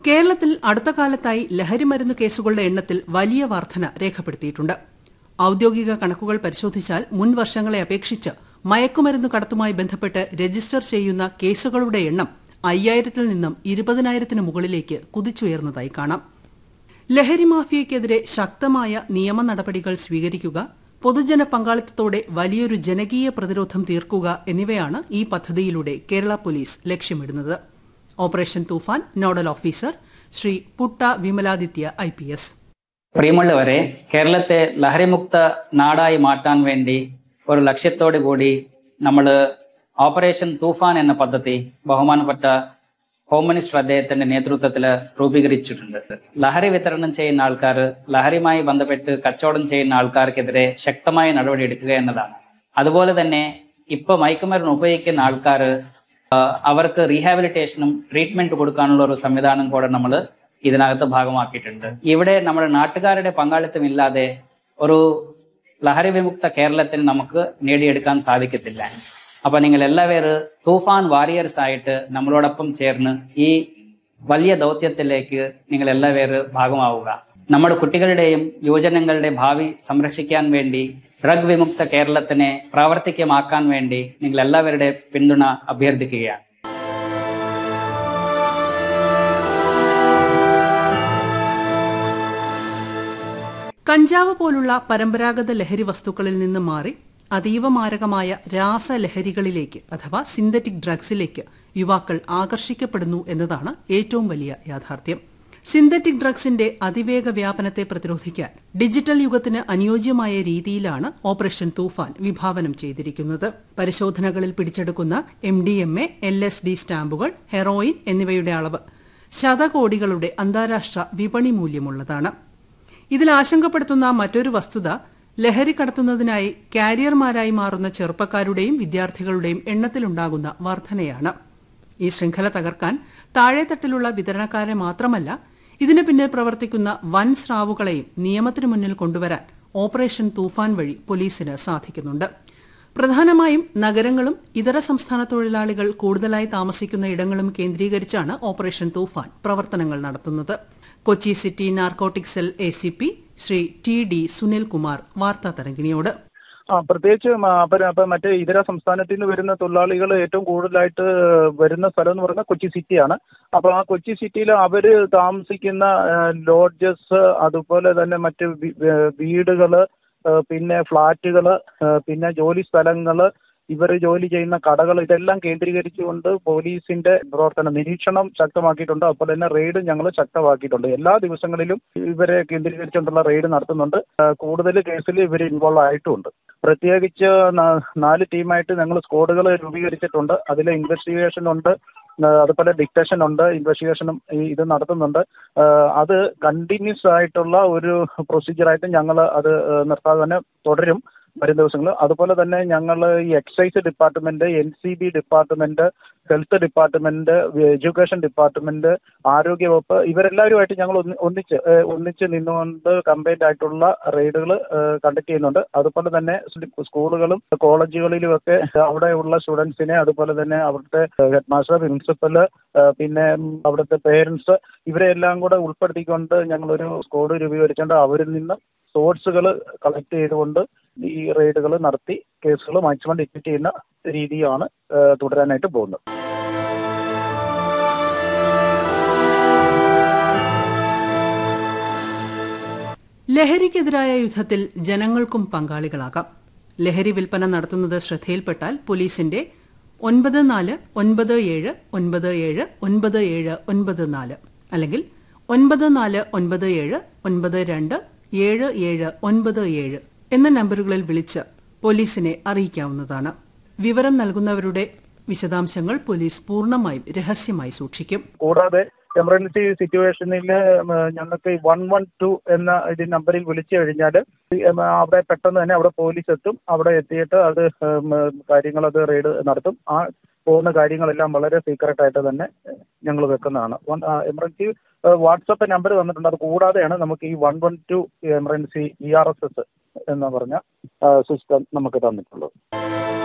കേരളത്തിൽ അടുത്ത കാലത്തായി ലഹരിമരുന്ന് കേസുകളുടെ എണ്ണത്തിൽ വലിയ വർധന രേഖപ്പെടുത്തിയിട്ടുണ്ട് ഔദ്യോഗിക കണക്കുകൾ പരിശോധിച്ചാൽ മുൻ വർഷങ്ങളെ അപേക്ഷിച്ച് മയക്കുമരുന്ന് കടത്തുമായി ബന്ധപ്പെട്ട് രജിസ്റ്റർ ചെയ്യുന്ന കേസുകളുടെ എണ്ണം അയ്യായിരത്തിൽ നിന്നും ഇരുപതിനായിരത്തിന് മുകളിലേക്ക് കുതിച്ചുയർന്നതായി കാണാം ലഹരി മാഫിയയ്ക്കെതിരെ ശക്തമായ നിയമ നടപടികൾ സ്വീകരിക്കുക പൊതുജന പങ്കാളിത്തത്തോടെ വലിയൊരു ജനകീയ പ്രതിരോധം തീർക്കുക എന്നിവയാണ് ഈ പദ്ധതിയിലൂടെ കേരള പോലീസ് ലക്ഷ്യമിടുന്നത് operation Toofan nodal officer Shri Putta Vimaladitya I P S പ്രിയമുള്ളവരെ കേരളത്തെ ലഹരിമുക്ത നാടായി മാറ്റാൻ വേണ്ടി ഒരു ലക്ഷ്യത്തോടു കൂടി നമ്മൾ ഓപ്പറേഷൻ തൂഫാൻ എന്ന പദ്ധതി ബഹുമാനപ്പെട്ട ഹോം മിനിസ്റ്റർ അദ്ദേഹത്തിന്റെ നേതൃത്വത്തിൽ രൂപീകരിച്ചിട്ടുണ്ട് ലഹരി വിതരണം ചെയ്യുന്ന ആൾക്കാർ ലഹരിയുമായി ബന്ധപ്പെട്ട് കച്ചവടം ചെയ്യുന്ന ആൾക്കാർക്കെതിരെ ശക്തമായ നടപടി എടുക്കുക എന്നതാണ് അതുപോലെ തന്നെ ഇപ്പൊ മയക്കുമരുന്ന് ഉപയോഗിക്കുന്ന ആൾക്കാർ അവർക്ക് റീഹാബിലിറ്റേഷനും ട്രീറ്റ്മെന്റ് കൊടുക്കാനുള്ള ഒരു സംവിധാനം കൂടെ നമ്മൾ ഇതിനകത്ത് ഭാഗമാക്കിയിട്ടുണ്ട് ഇവിടെ നമ്മുടെ നാട്ടുകാരുടെ പങ്കാളിത്തം ഇല്ലാതെ ഒരു ലഹരി വിമുക്ത കേരളത്തിൽ നമുക്ക് നേടിയെടുക്കാൻ സാധിക്കത്തില്ല അപ്പൊ നിങ്ങൾ എല്ലാവരും തൂഫാൻ വാരിയേഴ്സ് ആയിട്ട് നമ്മളോടൊപ്പം ചേർന്ന് ഈ വലിയ ദൗത്യത്തിലേക്ക് നിങ്ങൾ എല്ലാവരും ഭാഗമാവുക നമ്മുടെ കുട്ടികളുടെയും യുവജനങ്ങളുടെ ഭാവി സംരക്ഷിക്കാൻ വേണ്ടി ഡ്രഗ് വിമുക്ത കേരളത്തിനെ പ്രാവർത്തികമാക്കാൻ വേണ്ടി നിങ്ങൾ എല്ലാവരുടെ പിന്തുണ അഭ്യർത്ഥിക്കുകയാണ് കഞ്ചാവ് പോലുള്ള പരമ്പരാഗത ലഹരി വസ്തുക്കളിൽ നിന്ന് മാറി അതീവ മാരകമായ രാസലഹരികളിലേക്ക് അഥവാ സിന്തറ്റിക് ഡ്രഗ്സിലേക്ക് യുവാക്കൾ ആകർഷിക്കപ്പെടുന്നു എന്നതാണ് ഏറ്റവും വലിയ യാഥാർത്ഥ്യം സിന്തറ്റിക് ഡ്രഗ്സിന്റെ അതിവേഗ വ്യാപനത്തെ പ്രതിരോധിക്കാൻ ഡിജിറ്റൽ യുഗത്തിന് അനുയോജ്യമായ രീതിയിലാണ് ഓപ്പറേഷൻ തൂഫാൻ വിഭാവനം ചെയ്തിരിക്കുന്നത് പരിശോധനകളിൽ പിടിച്ചെടുക്കുന്ന M D M A L S D സ്റ്റാമ്പുകൾ ഹെറോയിൻ എന്നിവയുടെ അളവ് ശതകോടികളുടെ അന്താരാഷ്ട്ര വിപണി മൂല്യമുള്ളതാണ് ഇതിൽ ആശങ്കപ്പെടുത്തുന്ന മറ്റൊരു വസ്തുത ലഹരി കടത്തുന്നതിനായി കാരിയർമാരായി മാറുന്ന ചെറുപ്പക്കാരുടെയും വിദ്യാർത്ഥികളുടെയും എണ്ണത്തിലുണ്ടാകുന്ന വർധനയാണ് ഈ ശൃംഖല തകർക്കാൻ താഴെത്തട്ടിലുള്ള വിതരണക്കാരെ മാത്രമല്ല ഇതിന് പിന്നിൽ പ്രവർത്തിക്കുന്ന വൻ സ്രാവുകളെയും നിയമത്തിനു മുന്നിൽ കൊണ്ടുവരാൻ ഓപ്പറേഷൻ തൂഫാൻ വഴി പോലീസിന് സാധിക്കുന്നുണ്ട് പ്രധാനമായും നഗരങ്ങളും ഇതര സംസ്ഥാന തൊഴിലാളികൾ കൂടുതലായി താമസിക്കുന്ന ഇടങ്ങളും കേന്ദ്രീകരിച്ചാണ് ഓപ്പറേഷൻ തൂഫാൻ പ്രവർത്തനങ്ങൾ നടത്തുന്നത് Kochi city narcotic cell A C P Shri T D Sunilkumar വാർത്താ തരംഗിണിയോട് ആ പ്രത്യേകിച്ച് അപ്പം മറ്റേ ഇതര സംസ്ഥാനത്തിൽ നിന്ന് വരുന്ന തൊഴിലാളികൾ ഏറ്റവും കൂടുതലായിട്ട് വരുന്ന സ്ഥലം എന്ന് പറയുന്നത് കൊച്ചി സിറ്റിയാണ് അപ്പോൾ ആ കൊച്ചി സിറ്റിയിൽ അവർ താമസിക്കുന്ന ലോഡ്ജസ് അതുപോലെ തന്നെ മറ്റ് വീടുകൾ പിന്നെ ഫ്ലാറ്റുകൾ പിന്നെ ജോലി സ്ഥലങ്ങൾ ഇവർ ജോലി ചെയ്യുന്ന കടകൾ ഇതെല്ലാം കേന്ദ്രീകരിച്ചുകൊണ്ട് പോലീസിന്റെ പ്രവർത്തനം നിരീക്ഷണം ശക്തമാക്കിയിട്ടുണ്ട് അതുപോലെ തന്നെ റെയ്ഡ് ഞങ്ങൾ ശക്തമാക്കിയിട്ടുണ്ട് എല്ലാ ദിവസങ്ങളിലും ഇവരെ കേന്ദ്രീകരിച്ചുകൊണ്ടുള്ള റെയ്ഡ് നടത്തുന്നുണ്ട് കൂടുതൽ കേസിൽ ഇവർ ഇൻവോൾവ് ആയിട്ടുമുണ്ട് പ്രത്യേകിച്ച് നാല് ടീമായിട്ട് ഞങ്ങൾ സ്ക്വാഡുകൾ രൂപീകരിച്ചിട്ടുണ്ട് അതിൽ ഇൻവെസ്റ്റിഗേഷൻ ഉണ്ട് അതുപോലെ ഡിക്റ്റേഷൻ ഉണ്ട് ഇൻവെസ്റ്റിഗേഷനും ഇത് നടത്തുന്നുണ്ട് അത് കണ്ടിന്യൂസ് ആയിട്ടുള്ള ഒരു പ്രൊസീജിയറായിട്ട് ഞങ്ങൾ അത് നിർത്താതെ തന്നെ തുടരും വരും ദിവസങ്ങൾ അതുപോലെ തന്നെ ഞങ്ങൾ ഈ excise department N C B department health department education department ആരോഗ്യവകുപ്പ് ഇവരെല്ലാവരുമായിട്ട് ഞങ്ങൾ ഒന്നിച്ച് ഒന്നിച്ച് നിന്നുകൊണ്ട് കമ്പൈൻഡ് ആയിട്ടുള്ള റെയ്ഡുകൾ കണ്ടക്ട് ചെയ്യുന്നുണ്ട് അതുപോലെ തന്നെ സ്കൂളുകളും കോളേജുകളിലും ഒക്കെ അവിടെയുള്ള സ്റ്റുഡൻസിനെ അതുപോലെ തന്നെ അവിടുത്തെ ഹെഡ് മാസ്റ്റർ പ്രിൻസിപ്പൽ പിന്നെ അവിടുത്തെ പേരൻസ് ഇവരെ എല്ലാം കൂടെ ഉൾപ്പെടുത്തിക്കൊണ്ട് ഞങ്ങളൊരു സ്ക്വാഡ് രൂപീകരിച്ചുകൊണ്ട് അവരിൽ നിന്ന് സോഴ്സുകൾ കളക്ട് ചെയ്തുകൊണ്ട് ഈ റെയ്ഡുകൾ നടത്തി കേസുകൾ മാക്സിമം ഡിറ്റക്ട് ചെയ്യുന്ന രീതിയാണ് തുടരാനായിട്ട് പോകുന്നത് ലഹരിക്കെതിരായ യുദ്ധത്തിൽ ജനങ്ങൾക്കും പങ്കാളികളാകാം ലഹരി വിൽപ്പന നടത്തുന്നത് ശ്രദ്ധയിൽപ്പെട്ടാൽ പോലീസിന്റെ ഒൻപത് നാല് ഒൻപത് ഏഴ് ഒൻപത് ഏഴ് ഒൻപത് ഏഴ് ഒൻപത് നാല് അല്ലെങ്കിൽ ഒൻപത് നാല് ഒൻപത് ഏഴ് ഒൻപത് രണ്ട് ഏഴ് ഏഴ് ഒൻപത് ഏഴ് എന്ന നമ്പറുകളിൽ വിളിച്ച് പോലീസിനെ അറിയിക്കാവുന്നതാണ് വിവരം നൽകുന്നവരുടെ വിശദാംശങ്ങൾ പോലീസ് പൂർണ്ണമായും രഹസ്യമായി സൂക്ഷിക്കും കൂടാതെ എമർജൻസി സിറ്റുവേഷനിൽ ഞങ്ങൾക്ക് വൺ വൺ ടു എന്ന ഇത് നമ്പറിൽ വിളിച്ചു കഴിഞ്ഞാൽ അവിടെ പെട്ടെന്ന് തന്നെ അവിടെ പോലീസ് എത്തും അവിടെ എത്തിയിട്ട് അത് കാര്യങ്ങൾ അത് റെയ്ഡ് നടത്തും ആ പോകുന്ന കാര്യങ്ങളെല്ലാം വളരെ സീക്രട്ട് ആയിട്ട് തന്നെ ഞങ്ങൾ വെക്കുന്നതാണ് എമർജൻസി വാട്സപ്പ് നമ്പർ തന്നിട്ടുണ്ട് അത് കൂടാതെയാണ് നമുക്ക് ഈ one one two emergency E R S S എന്ന് പറഞ്ഞ സിസ്റ്റം നമുക്ക് തന്നിട്ടുള്ളത്